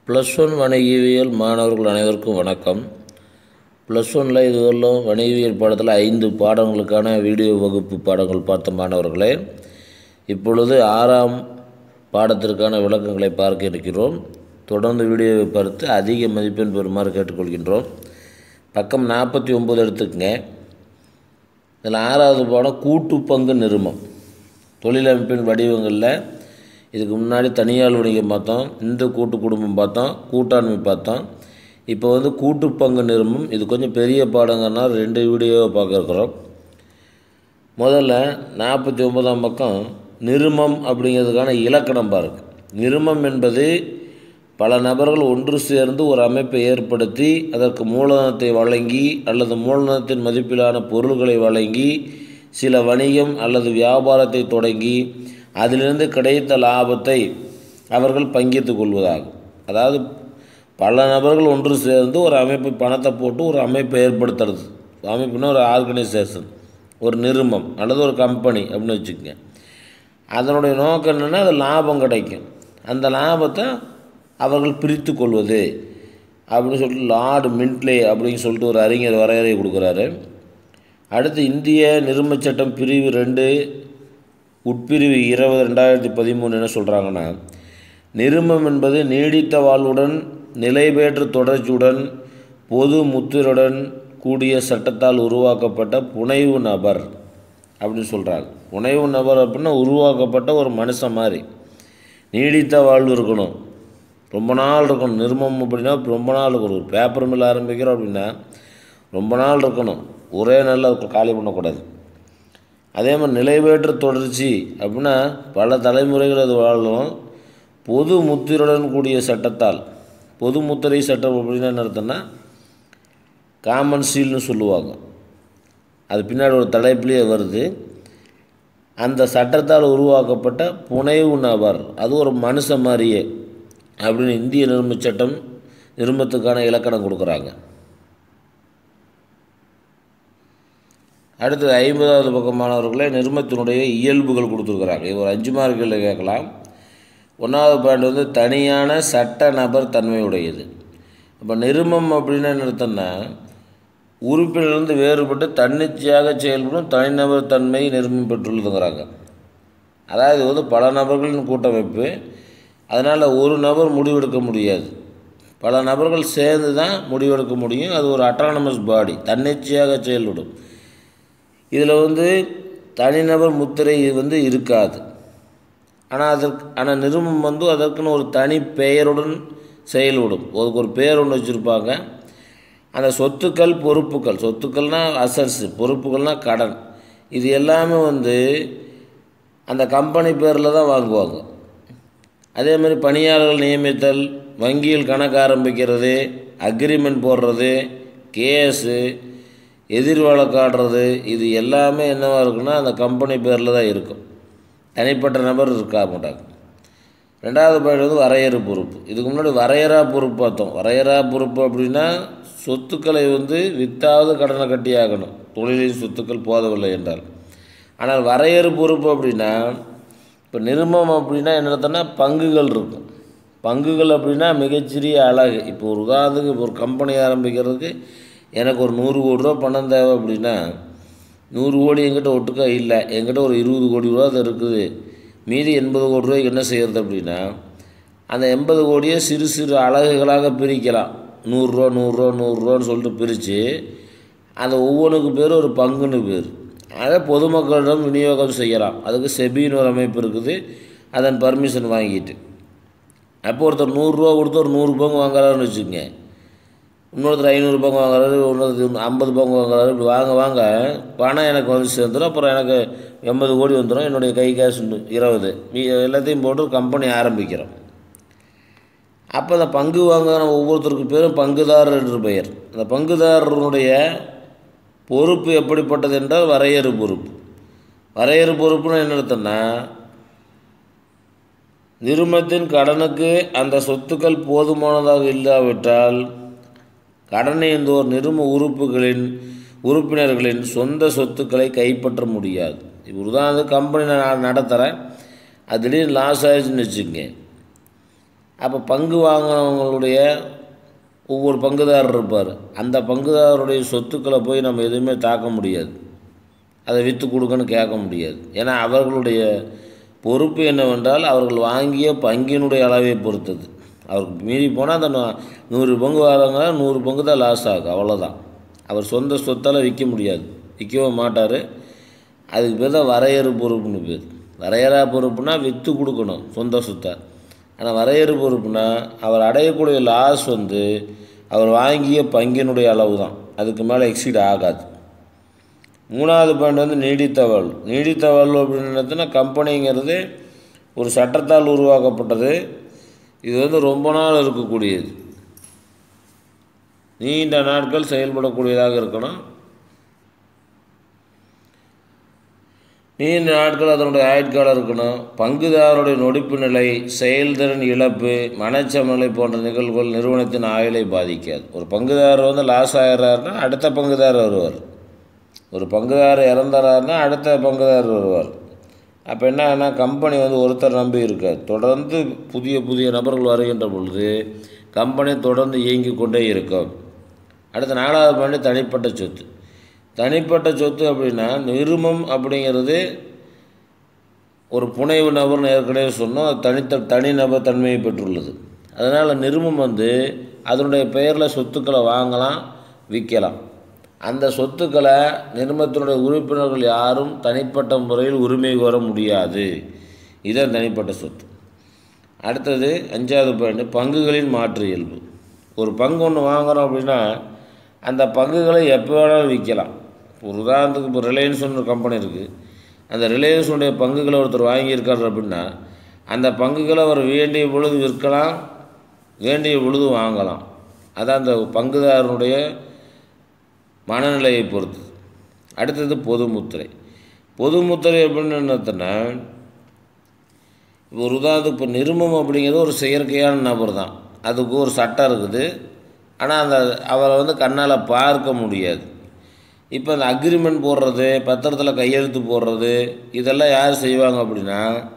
plus one வணிகவியல் மாணவர்கள் அனைவருக்கும் வணக்கம் ப்ளஸ் ஒனில் இதுவரையிலும் வணிகவியல் பாடத்தில் ஐந்து பாடங்களுக்கான வீடியோ வகுப்பு பாடங்கள் பார்த்த மாணவர்களே இப்பொழுது ஆறாம் பாடத்திற்கான விளக்கங்களை பார்க்க இருக்கிறோம் தொடர்ந்து வீடியோவை பார்த்து அதிக மதிப்பெண் பெறுமாறு கேட்டுக்கொள்கின்றோம் பக்கம் நாற்பத்தி ஒம்பது எடுத்துக்கங்க இதில் ஆறாவது பாடம் கூட்டு பங்கு நிறுமம் தொழிலமைப்பின் வடிவங்களில் இதுக்கு முன்னாடி தனியார் வணிகம் பார்த்தோம் இந்த கூட்டு குடும்பம் பார்த்தோம் கூட்டாண்மை பார்த்தோம் இப்போ வந்து கூட்டு பங்கு நிறுமம் இது கொஞ்சம் பெரிய பாடங்கன்னா ரெண்டு வீடியோவை பார்க்க இருக்கிறோம் முதல்ல நாற்பத்தி ஒன்பதாம் பக்கம் நிருமம் அப்படிங்கிறதுக்கான இலக்கணம் பாருங்க நிருமம் என்பது பல நபர்கள் ஒன்று சேர்ந்து ஒரு அமைப்பை ஏற்படுத்தி அதற்கு மூலதனத்தை வழங்கி அல்லது மூலதனத்தின் மதிப்பிலான பொருள்களை வழங்கி சில வணிகம் அல்லது வியாபாரத்தை தொடங்கி அதிலிருந்து கிடைத்த லாபத்தை அவர்கள் பங்கிட்டு கொள்வதாகும் அதாவது பல நபர்கள் ஒன்று சேர்ந்து ஒரு அமைப்பு பணத்தை போட்டு ஒரு அமைப்பை ஏற்படுத்துறது அமைப்புனா ஒரு ஆர்கனைசேஷன் ஒரு நிறுமம் அல்லது ஒரு கம்பெனி அப்படின்னு வச்சுக்கோங்க அதனுடைய நோக்கம் என்னென்னா அது லாபம் கிடைக்கும் அந்த லாபத்தை அவர்கள் பிரித்து கொள்வது அப்படின்னு சொல்லிட்டு லார்டு மின்ட்லே அப்படின்னு சொல்லிட்டு ஒரு அறிஞர் வரையறை கொடுக்குறாரு அடுத்து இந்திய நிருமச் சட்டம் பிரிவு ரெண்டு உட்பிரிவு இருபது ரெண்டாயிரத்தி பதிமூணு என்ன சொல்கிறாங்கன்னா நிருமம் என்பது நீடித்த வாழ்வுடன் நிலைபேற்று தொடர்ச்சியுடன் பொது முத்திருடன் கூடிய சட்டத்தால் உருவாக்கப்பட்ட புனைவு நபர் அப்படின்னு சொல்கிறாங்க புனைவு நபர் அப்படின்னா உருவாக்கப்பட்ட ஒரு மனுஷன் மாதிரி நீடித்த வாழ்வு இருக்கணும் ரொம்ப நாள் இருக்கணும் நிர்மம் அப்படின்னா ரொம்ப நாள் இருக்கணும் ஒரு பேப்பர் மில் ஆரம்பிக்கிறோம் அப்படின்னா ரொம்ப நாள் இருக்கணும் ஒரே நாளில் காலி பண்ணக்கூடாது அதே மாதிரி நிலைபேற்று தொடர்ச்சி அப்படின்னா பல தலைமுறைகள் அது வாழும் பொது முத்திரையுடன் கூடிய சட்டத்தால் பொது முத்திரை சட்டம் அப்படின்னா என்ன அர்த்தம்னா காமன் சீல்னு சொல்லுவாங்க அது பின்னாடி ஒரு தலைப்புலேயே வருது அந்த சட்டத்தால் உருவாக்கப்பட்ட புனைவு நபர் அது ஒரு மனுஷன் மாதிரியே அப்படின்னு இந்திய நிரும சட்டம் நிருமத்துக்கான இலக்கணம் கொடுக்குறாங்க அடுத்தது ஐம்பதாவது பக்கமானவர்களே நிருமத்தினுடைய இயல்புகள் கொடுத்துருக்குறாங்க இது ஒரு அஞ்சு மார்க்கில் கேட்கலாம் ஒன்றாவது பாயிண்ட் வந்து தனியான சட்ட நபர் தன்மையுடையது இப்போ நிருமம் அப்படின்னு என்ன அர்த்தம்னா உறுப்பினர்லேருந்து வேறுபட்டு தன்னிச்சையாக செயல்படும் தனிநபர் தன்மை நிருமம் பெற்றுள்ளதுங்கிறாங்க அதாவது இது வந்து பல நபர்களின் கூட்டமைப்பு அதனால் ஒரு நபர் முடிவெடுக்க முடியாது பல நபர்கள் சேர்ந்து தான் முடிவெடுக்க முடியும் அது ஒரு அட்டானமஸ் பாடி தன்னிச்சையாக செயல்படும் இதில் வந்து தனிநபர் முத்திரை வந்து இருக்காது ஆனால் அதற்கு ஆனால் நிருமம் வந்து அதற்குன்னு ஒரு தனி பெயருடன் செயல்படும் அதுக்கு ஒரு பெயர் ஒன்று வச்சுருப்பாங்க அந்த சொத்துக்கள் பொறுப்புகள் சொத்துக்கள்னால் அசர்ஸு பொறுப்புகள்னால் கடன் இது எல்லாமே வந்து அந்த கம்பெனி பேரில் தான் வாங்குவாங்க அதே மாதிரி பணியாளர்கள் நியமித்தல் வங்கியில் கணக்கு ஆரம்பிக்கிறது அக்ரிமெண்ட் போடுறது கேஸு எதிர் வழக்காடுறது இது எல்லாமே என்னவாக இருக்குன்னா அந்த கம்பெனி பேரில் தான் இருக்கும் தனிப்பட்ட நபர் இருக்கா மாட்டாங்க ரெண்டாவது பாயிண்ட் வந்து வரையறு பொறுப்பு இதுக்கு முன்னாடி வரையறா பொறுப்பு பார்த்தோம் வரையறா பொறுப்பு அப்படின்னா சொத்துக்களை வந்து வித்தாவது கடனை கட்டி ஆகணும் தொழிலின் சொத்துக்கள் போதவில்லை என்றால் ஆனால் வரையறு பொறுப்பு அப்படின்னா இப்போ நிருமம் அப்படின்னா என்ன பங்குகள் இருக்கும் பங்குகள் அப்படின்னா மிகச்சிறிய அழகு இப்போ ஒரு உதாரணத்துக்கு இப்போ ஒரு கம்பெனி ஆரம்பிக்கிறதுக்கு எனக்கு ஒரு நூறு கோடி ரூபா பணம் தேவை அப்படின்னா நூறு கோடி எங்கிட்ட ஒட்டுக்கா இல்லை எங்கிட்ட ஒரு இருபது கோடி ரூபா அது இருக்குது மீதி எண்பது கோடி ரூபாய்க்கு என்ன செய்கிறது அப்படின்னா அந்த எண்பது கோடியை சிறு சிறு அலகுகளாக பிரிக்கலாம் நூறுரூவா நூறுரூவா நூறுரூவான்னு சொல்லிட்டு பிரித்து அந்த ஒவ்வொன்றுக்கு பேர் ஒரு பங்குன்னு பேர் அதை பொதுமக்களிடம் விநியோகம் செய்யலாம் அதுக்கு செபின்னு ஒரு அமைப்பு இருக்குது அதன் பர்மிஷன் வாங்கிட்டு அப்போ ஒருத்தர் நூறுரூவா கொடுத்து ஒரு நூறு பங்கு வாங்குறாருன்னு வச்சுக்கோங்க இன்னொருத்தர் ஐநூறு பங்கு வாங்குறாரு இன்னொருத்தர் ஐம்பது பங்கு வாங்குறாரு இப்படி வாங்க வாங்க பணம் எனக்கு வந்து சேர்ந்துடும் அப்புறம் எனக்கு எண்பது கோடி வந்துடும் என்னுடைய கை காசு இருபது எல்லாத்தையும் போட்டு கம்பெனி ஆரம்பிக்கிறோம் அப்போ அந்த பங்கு வாங்குற ஒவ்வொருத்தருக்கு பேரும் பங்குதாரர் என்று பெயர் அந்த பங்குதாரருடைய பொறுப்பு எப்படிப்பட்டது என்றால் வரையறு பொறுப்பு வரையறு பொறுப்புன்னு என்ன அர்த்தம்னா நிருமத்தின் கடனுக்கு அந்த சொத்துக்கள் போதுமானதாக இல்லாவிட்டால் கடனை ஒரு நிரும உறுப்புகளின் உறுப்பினர்களின் சொந்த சொத்துக்களை கைப்பற்ற முடியாது இப்போ உதாரணத்துக்கு கம்பெனி நான் நடத்துகிறேன் அது திடீர்னு லாஸ் ஆயிடுச்சுன்னு வச்சுக்கங்க அப்போ பங்கு வாங்கினவங்களுடைய ஒவ்வொரு பங்குதாரர் இருப்பார் அந்த பங்குதாரருடைய சொத்துக்களை போய் நம்ம எதுவுமே தாக்க முடியாது அதை விற்று கொடுக்கன்னு கேட்க முடியாது ஏன்னா அவர்களுடைய பொறுப்பு என்னவென்றால் அவர்கள் வாங்கிய பங்கினுடைய அளவை பொறுத்தது அவருக்கு மீறி போனால் அந்த நூ- நூறு பங்கு வராங்க நூறு பங்கு தான் லாஸ் ஆகும் அவ்வளோதான் அவர் சொந்த சொத்தால் விற்க முடியாது விற்கவும் மாட்டார் அதுக்கு பேர் தான் வரையறு பொறுப்புன்னு பேர் வரையறா பொறுப்புனா விற்று கொடுக்கணும் சொந்த சொத்தை ஆனால் வரையறு பொறுப்புனா அவர் அடையக்கூடிய லாஸ் வந்து அவர் வாங்கிய பங்கினுடைய அளவு தான் அதுக்கு மேலே எக்ஸீட் ஆகாது மூணாவது பாயிண்ட் வந்து நீடித்த வாழ்வு நீடித்த வாழ்வு அப்படின்னு என்னதுன்னா கம்பெனிங்கிறது ஒரு சட்டத்தால் உருவாக்கப்பட்டது இது வந்து ரொம்ப நாள் இருக்கக்கூடியது நீண்ட நாட்கள் செயல்படக்கூடியதாக இருக்கணும் நீண்ட நாட்கள் அதனுடைய ஆயுட்காலம் இருக்கணும் பங்குதாரருடைய நொடிப்பு நிலை செயல்திறன் இழப்பு மனச்சமநிலை போன்ற நிகழ்வுகள் நிறுவனத்தின் ஆயுளை பாதிக்காது ஒரு பங்குதாரர் வந்து லாஸ் ஆகிறாருன்னா அடுத்த பங்குதாரர் வருவார் ஒரு பங்குதாரர் இறந்துறாருன்னா அடுத்த பங்குதாரர் வருவார் அப்போ என்ன ஆகுனா கம்பெனி வந்து ஒருத்தர் நம்பி இருக்காது தொடர்ந்து புதிய புதிய நபர்கள் வருகின்ற பொழுது கம்பெனி தொடர்ந்து இயங்கி கொண்டே இருக்கும் அடுத்த நாலாவது பாயிண்ட் தனிப்பட்ட சொத்து தனிப்பட்ட சொத்து அப்படின்னா நிருமம் அப்படிங்கிறது ஒரு புனைவு நபர்னு ஏற்கனவே சொன்னோம் அது தனித்த தனிநபர் தன்மையை பெற்றுள்ளது அதனால் நிருமம் வந்து அதனுடைய பெயரில் சொத்துக்களை வாங்கலாம் விற்கலாம் அந்த சொத்துக்களை நிறுமத்தினுடைய உறுப்பினர்கள் யாரும் தனிப்பட்ட முறையில் உரிமை கோர முடியாது இதுதான் தனிப்பட்ட சொத்து அடுத்தது அஞ்சாவது பாயிண்ட் பங்குகளின் மாற்று இயல்பு ஒரு பங்கு ஒன்று வாங்குறோம் அப்படின்னா அந்த பங்குகளை எப்போ வேணாலும் விற்கலாம் ஒரு உதாரணத்துக்கு இப்போ ரிலையன்ஸ் ஒரு கம்பெனி இருக்குது அந்த ரிலையன்ஸுடைய பங்குகளை ஒருத்தர் வாங்கியிருக்காரு அப்படின்னா அந்த பங்குகளை அவர் வேண்டிய பொழுது விற்கலாம் வேண்டிய பொழுது வாங்கலாம் அதான் அந்த பங்குதாரனுடைய மனநிலையை பொறுத்து அடுத்தது பொதுமுத்திரை பொதுமுத்திரை அப்படின்னு என்னத்துன்னா இப்போ ஒரு உதாரணத்துக்கு இப்போ நிருமம் அப்படிங்கிறது ஒரு செயற்கையான நபர் தான் அதுக்கு ஒரு சட்டம் இருக்குது ஆனால் அந்த அவரை வந்து கண்ணால் பார்க்க முடியாது இப்போ அந்த அக்ரிமெண்ட் போடுறது பத்திரத்தில் கையெழுத்து போடுறது இதெல்லாம் யார் செய்வாங்க அப்படின்னா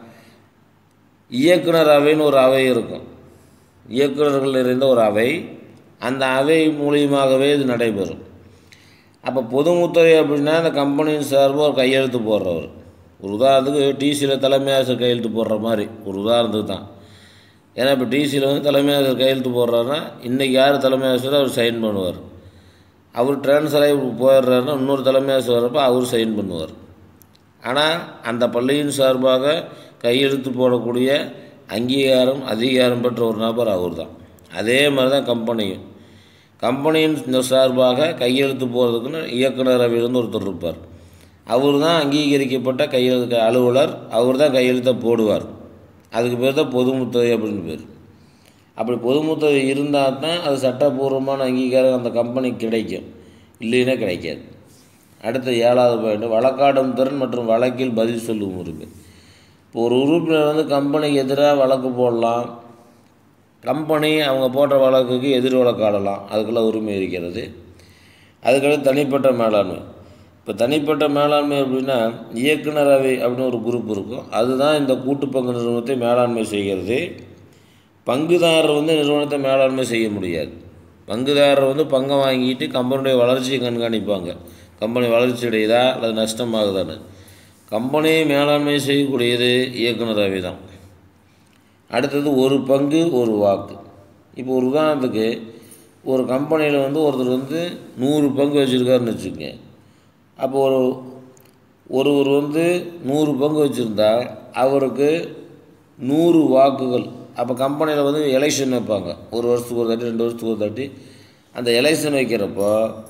இயக்குனர் அவைன்னு ஒரு அவை இருக்கும் இயக்குனர்கள் நிறைந்த ஒரு அவை அந்த அவை மூலியமாகவே இது நடைபெறும் அப்போ பொதுமுத்திரை அப்படின்னா அந்த கம்பெனியின் சார்பாக ஒரு கையெழுத்து போடுறவர் ஒரு உதாரணத்துக்கு டிசியில் தலைமை ஆசிரியர் கையெழுத்து போடுற மாதிரி ஒரு உதாரணத்துக்கு தான் ஏன்னா இப்போ டிசியில் வந்து தலைமை ஆசிரியர் கையெழுத்து போடுறாருன்னா இன்றைக்கி யார் தலைமை ஆசிரியர் அவர் சைன் பண்ணுவார் அவர் ட்ரான்ஸ்ஃபர் ஆகி போயிடுறாருன்னா இன்னொரு தலைமை ஆசிரியர் வரப்போ அவர் சைன் பண்ணுவார் ஆனால் அந்த பள்ளியின் சார்பாக கையெழுத்து போடக்கூடிய அங்கீகாரம் அதிகாரம் பெற்ற ஒரு நபர் அவர் தான் அதே மாதிரி தான் கம்பெனியும் கம்பெனியின் இந்த சார்பாக கையெழுத்து போகிறதுக்குன்னு இயக்குனர் அவையிலிருந்து ஒருத்தர் இருப்பார் அவர் தான் அங்கீகரிக்கப்பட்ட கையெழுத்து அலுவலர் அவர் தான் கையெழுத்தை போடுவார் அதுக்கு பேர் தான் பொதுமுத்திரை அப்படின்னு பேர் அப்படி பொதுமுத்திரை இருந்தால் தான் அது சட்டப்பூர்வமான அங்கீகாரம் அந்த கம்பெனிக்கு கிடைக்கும் இல்லைன்னா கிடைக்காது அடுத்த ஏழாவது பாயிண்ட் வழக்காடும் திறன் மற்றும் வழக்கில் பதில் சொல்லும் உரிமை இப்போ ஒரு உறுப்பினர் வந்து கம்பெனிக்கு எதிராக வழக்கு போடலாம் கம்பெனி அவங்க போட்ட வழக்குக்கு எதிர் வழக்காடலாம் அதுக்கெல்லாம் உரிமை இருக்கிறது அதுக்கடுத்து தனிப்பட்ட மேலாண்மை இப்போ தனிப்பட்ட மேலாண்மை அப்படின்னா இயக்குனர் அவை அப்படின்னு ஒரு குரூப் இருக்கும் அதுதான் இந்த கூட்டு பங்கு நிறுவனத்தை மேலாண்மை செய்கிறது பங்குதாரர் வந்து நிறுவனத்தை மேலாண்மை செய்ய முடியாது பங்குதாரர் வந்து பங்கை வாங்கிட்டு கம்பெனியுடைய வளர்ச்சியை கண்காணிப்பாங்க கம்பெனி வளர்ச்சி அடையுதா அல்லது நஷ்டமாகுதான்னு கம்பெனியை மேலாண்மை செய்யக்கூடியது இயக்குனர் அவை தான் அடுத்தது ஒரு பங்கு ஒரு வாக்கு இப்போ ஒரு உதாரணத்துக்கு ஒரு கம்பெனியில் வந்து ஒருத்தர் வந்து நூறு பங்கு வச்சுருக்காருன்னு வச்சுக்கோங்க அப்போ ஒரு ஒருவர் வந்து நூறு பங்கு வச்சுருந்தா அவருக்கு நூறு வாக்குகள் அப்போ கம்பெனியில் வந்து எலெக்ஷன் வைப்பாங்க ஒரு வருஷத்துக்கு ஒரு தாட்டி ரெண்டு வருஷத்துக்கு ஒரு தாட்டி அந்த எலெக்ஷன் வைக்கிறப்போ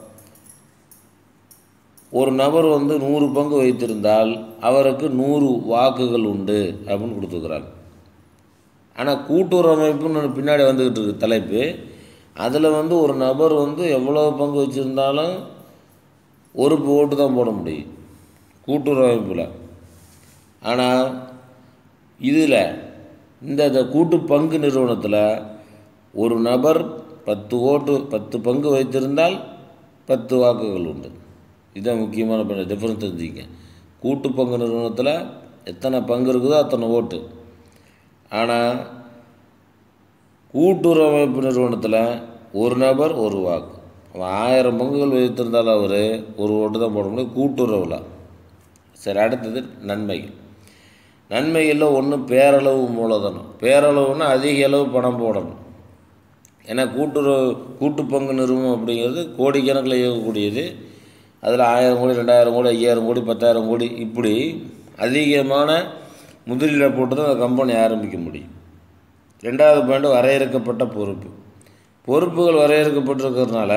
ஒரு நபர் வந்து நூறு பங்கு வைத்திருந்தால் அவருக்கு நூறு வாக்குகள் உண்டு அப்படின்னு கொடுத்துருக்குறாங்க ஆனால் கூட்டுறவு அமைப்புன்னு ஒன்று பின்னாடி வந்துக்கிட்டு இருக்கு தலைப்பு அதில் வந்து ஒரு நபர் வந்து எவ்வளோ பங்கு வச்சுருந்தாலும் ஒரு ஓட்டு தான் போட முடியும் கூட்டுறவு அமைப்பில் ஆனால் இதில் இந்த இந்த கூட்டு பங்கு நிறுவனத்தில் ஒரு நபர் பத்து ஓட்டு பத்து பங்கு வைத்திருந்தால் பத்து வாக்குகள் உண்டு இதுதான் முக்கியமான டிஃப்ரென்ஸ் தெரிஞ்சுக்க கூட்டு பங்கு நிறுவனத்தில் எத்தனை பங்கு இருக்குதோ அத்தனை ஓட்டு ஆனால் கூட்டுறவு அமைப்பு நிறுவனத்தில் ஒரு நபர் ஒரு வாக்கு அவன் ஆயிரம் பங்குகள் வைத்திருந்தாலும் அவர் ஒரு ஓட்டு தான் போட முடியும் கூட்டுறவில் சரி அடுத்தது நன்மைகள் நன்மைகளில் ஒன்று பேரளவு மூலதனம் பேரளவுன்னா அதிக அளவு பணம் போடணும் ஏன்னா கூட்டுறவு கூட்டு பங்கு நிறுவனம் அப்படிங்கிறது கோடிக்கணக்கில் இயங்கக்கூடியது அதில் ஆயிரம் கோடி ரெண்டாயிரம் கோடி ஐயாயிரம் கோடி பத்தாயிரம் கோடி இப்படி அதிகமான முதலீடை போட்டு தான் அந்த கம்பெனி ஆரம்பிக்க முடியும் ரெண்டாவது பாயிண்ட் வரையறுக்கப்பட்ட பொறுப்பு பொறுப்புகள் வரையறுக்கப்பட்டிருக்கிறதுனால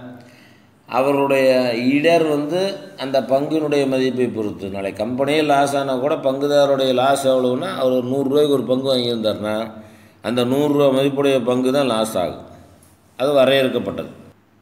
அவருடைய இடர் வந்து அந்த பங்கினுடைய மதிப்பை பொறுத்து நாளை கம்பெனியே லாஸ் ஆனால் கூட பங்குதாரருடைய லாஸ் எவ்வளோன்னா அவர் ஒரு நூறுரூவாய்க்கு ஒரு பங்கு வாங்கியிருந்தாருன்னா அந்த நூறுரூவா மதிப்புடைய பங்கு தான் லாஸ் ஆகும் அது வரையறுக்கப்பட்டது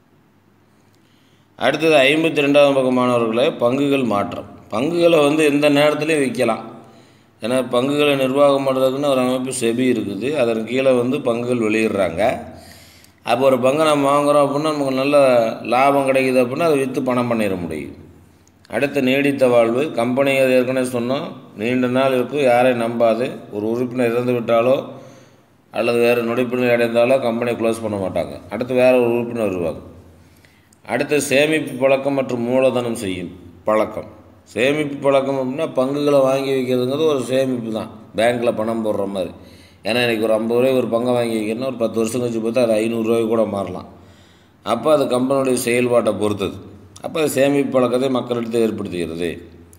அடுத்தது ஐம்பத்தி ரெண்டாவது பக்கமானவர்களே பங்குகள் மாற்றம் பங்குகளை வந்து எந்த நேரத்துலையும் விற்கலாம் ஏன்னா பங்குகளை நிர்வாகம் பண்ணுறதுக்குன்னு ஒரு அமைப்பு செபி இருக்குது அதன் கீழே வந்து பங்குகள் வெளியிடுறாங்க அப்போ ஒரு பங்கை நம்ம வாங்குகிறோம் அப்படின்னா நமக்கு நல்ல லாபம் கிடைக்குது அப்படின்னா அதை விற்று பணம் பண்ணிட முடியும் அடுத்து நீடித்த வாழ்வு கம்பெனி அது ஏற்கனவே சொன்னோம் நீண்ட நாள் இருக்கும் யாரையும் நம்பாது ஒரு உறுப்பினர் இறந்து விட்டாலோ அல்லது வேறு நொடிப்பினர் அடைந்தாலோ கம்பெனி க்ளோஸ் பண்ண மாட்டாங்க அடுத்து வேறு ஒரு உறுப்பினர் வருவாங்க அடுத்து சேமிப்பு பழக்கம் மற்றும் மூலதனம் செய்யும் பழக்கம் சேமிப்பு பழக்கம் அப்படின்னா பங்குகளை வாங்கி வைக்கிறதுங்கிறது ஒரு சேமிப்பு தான் பேங்க்கில் பணம் போடுற மாதிரி ஏன்னா இன்றைக்கி ஒரு ஐம்பது ரூபாய்க்கு ஒரு பங்கை வாங்கி வைக்கணும்னா ஒரு பத்து வருஷம் கழிச்சு பார்த்தா அது ஐநூறுரூவாய்க்கு கூட மாறலாம் அப்போ அது கம்பெனியுடைய செயல்பாட்டை பொறுத்தது அப்போ அது சேமிப்பு பழக்கத்தை மக்களிடத்தை ஏற்படுத்துகிறது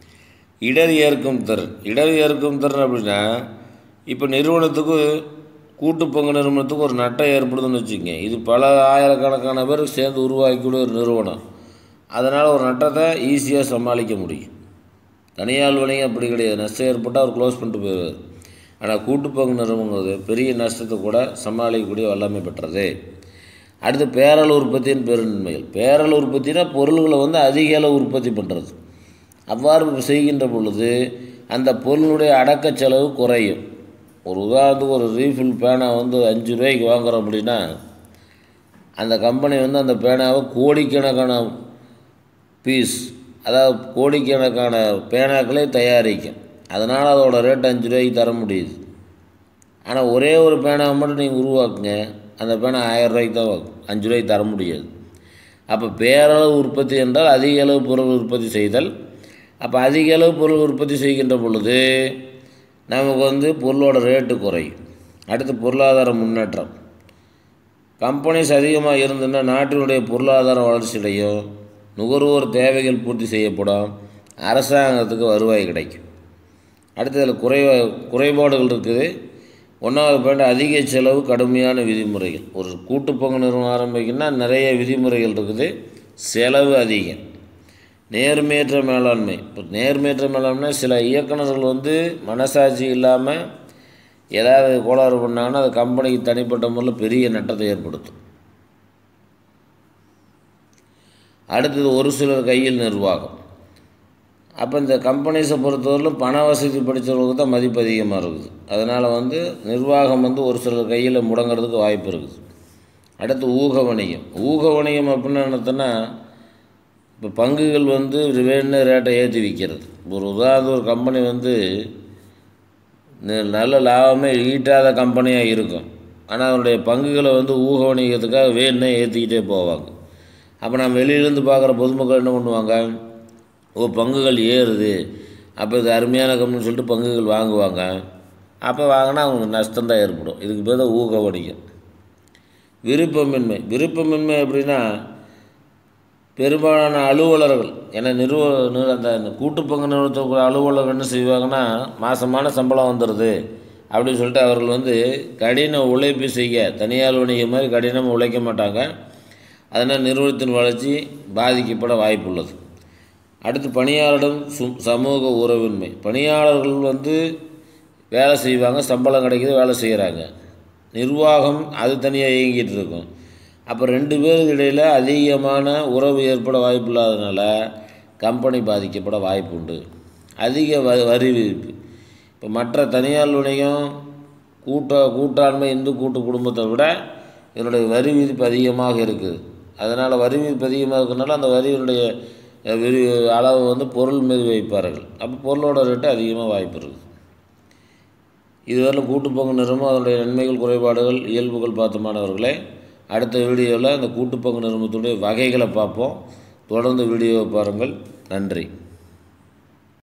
இடர் ஏற்கும் திறன் இடர் ஏற்கும் திறன் அப்படின்னா இப்போ நிறுவனத்துக்கு கூட்டு பங்கு நிறுவனத்துக்கு ஒரு நட்டை ஏற்படுதுன்னு வச்சுக்கோங்க இது பல ஆயிரக்கணக்கான பேர் சேர்ந்து உருவாக்கக்கூடிய ஒரு நிறுவனம் அதனால் ஒரு நட்டத்தை ஈஸியாக சமாளிக்க முடியும் தனியார் வணிகம் அப்படி கிடையாது நஷ்டம் ஏற்பட்டால் அவர் க்ளோஸ் பண்ணிட்டு போயிடுவார் ஆனால் கூட்டு பங்கு நிறுவனங்கிறது பெரிய நஷ்டத்தை கூட சமாளிக்கக்கூடிய வல்லமை பெற்றது அடுத்து பேரளவு உற்பத்தியின் பெருநன்மைகள் பேரளவு உற்பத்தினா பொருள்களை வந்து அதிக அளவு உற்பத்தி பண்ணுறது அவ்வாறு செய்கின்ற பொழுது அந்த பொருளுடைய அடக்க செலவு குறையும் ஒரு உதாரணத்துக்கு ஒரு ரீஃபில் பேனா வந்து அஞ்சு ரூபாய்க்கு வாங்குறோம் அப்படின்னா அந்த கம்பெனி வந்து அந்த பேனாவை கோடிக்கணக்கான பீஸ் அதாவது கோடிக்கணக்கான பேனாக்களே தயாரிக்கும் அதனால் அதோட ரேட் அஞ்சு ரூபாய்க்கு தர முடியுது ஆனால் ஒரே ஒரு பேனாவை மட்டும் நீங்கள் உருவாக்குங்க அந்த பேனா ஆயிரம் ரூபாய்க்கு தான் வாங்கும் அஞ்சு ரூபாய்க்கு தர முடியாது அப்போ பேரளவு உற்பத்தி என்றால் அதிக அளவு பொருள் உற்பத்தி செய்தல் அப்போ அதிக அளவு பொருள் உற்பத்தி செய்கின்ற பொழுது நமக்கு வந்து பொருளோட ரேட்டு குறையும் அடுத்து பொருளாதார முன்னேற்றம் கம்பெனிஸ் அதிகமாக இருந்ததுன்னா நாட்டினுடைய பொருளாதார வளர்ச்சியடையும் நுகர்வோர் தேவைகள் பூர்த்தி செய்யப்படும் அரசாங்கத்துக்கு வருவாய் கிடைக்கும் அடுத்ததில் குறை குறைபாடுகள் இருக்குது ஒன்றாவது பாயிண்ட் அதிக செலவு கடுமையான விதிமுறைகள் ஒரு கூட்டு பங்கு நிறுவனம் ஆரம்பிக்கணும்னா நிறைய விதிமுறைகள் இருக்குது செலவு அதிகம் நேர்மையற்ற மேலாண்மை இப்போ நேர்மையற்ற மேலாண்மை சில இயக்குநர்கள் வந்து மனசாட்சி இல்லாமல் ஏதாவது கோளாறு பண்ணாங்கன்னா அது கம்பெனிக்கு தனிப்பட்ட முறையில் பெரிய நட்டத்தை ஏற்படுத்தும் அடுத்தது ஒரு சிலர் கையில் நிர்வாகம் அப்போ இந்த கம்பெனிஸை பொறுத்தவரையிலும் பண வசதி படித்தவர்களுக்கு தான் மதிப்பு அதிகமாக இருக்குது அதனால் வந்து நிர்வாகம் வந்து ஒரு சிலர் கையில் முடங்கிறதுக்கு வாய்ப்பு இருக்குது அடுத்து ஊக வணிகம் ஊக வணிகம் அப்படின்னு என்னத்தனா இப்போ பங்குகள் வந்து வேணும்னு ரேட்டை ஏற்றி விற்கிறது ஒரு உதாரணம் ஒரு கம்பெனி வந்து ந- நல்ல லாபமே ஈட்டாத கம்பெனியாக இருக்கும் ஆனால் அதனுடைய பங்குகளை வந்து ஊக வணிகத்துக்காக வேணும்னே ஏற்றிக்கிட்டே போவாங்க அப்போ நம்ம வெளியிலேருந்து பார்க்குற பொதுமக்கள் என்ன பண்ணுவாங்க ஓ பங்குகள் ஏறுது அப்போ இது அருமையான கம்பெனின்னு சொல்லிட்டு பங்குகள் வாங்குவாங்க அப்போ வாங்கினா அவங்களுக்கு நஷ்டம் தான் ஏற்படும் இதுக்கு பேர் தான் ஊக வணிகம் விருப்பமின்மை விருப்பமின்மை அப்படின்னா பெரும்பாலான அலுவலர்கள் ஏன்னா நிறுவ நி- அந்த கூட்டு பங்கு நிறுவனத்துக்கு அலுவலர்கள் என்ன செய்வாங்கன்னா மாதமான சம்பளம் வந்துடுது அப்படின்னு சொல்லிட்டு அவர்கள் வந்து கடின உழைப்பு செய்ய தனியார் வணிகம் மாதிரி கடினமாக உழைக்க மாட்டாங்க அதனால் நிறுவனத்தின் வளர்ச்சி பாதிக்கப்பட வாய்ப்புள்ளது அடுத்து பணியாளரிடம் சு சமூக உறவின்மை பணியாளர்கள் வந்து வேலை செய்வாங்க சம்பளம் கிடைக்குது வேலை செய்கிறாங்க நிர்வாகம் அது தனியாக இயங்கிட்டு இருக்கும் அப்போ ரெண்டு பேருக்கு இடையில் அதிகமான உறவு ஏற்பட வாய்ப்பு இல்லாதனால கம்பெனி பாதிக்கப்பட வாய்ப்பு உண்டு அதிக வ வரி விதிப்பு இப்போ மற்ற தனியார் வணிகம் கூட்ட கூட்டாண்மை இந்து கூட்டு குடும்பத்தை விட இதனுடைய வரி விதிப்பு அதிகமாக இருக்குது அதனால் வரி விதிப்பு அதிகமாக இருக்கிறனால அந்த வரியினுடைய அஹ், விரி அளவு வந்து பொருள் மீது வைப்பார்கள் அப்போ பொருளோட ரேட்டு அதிகமாக வாய்ப்பு இருக்குது இதுவரையிலும் கூட்டுப்பங்கு நிறுவனம் அதனுடைய நன்மைகள் குறைபாடுகள் இயல்புகள் பார்த்த மாணவர்களே அடுத்த வீடியோவில் அந்த கூட்டுப்பங்கு நிறுவனத்துடைய வகைகளை பார்ப்போம் தொடர்ந்து வீடியோவை பாருங்கள் நன்றி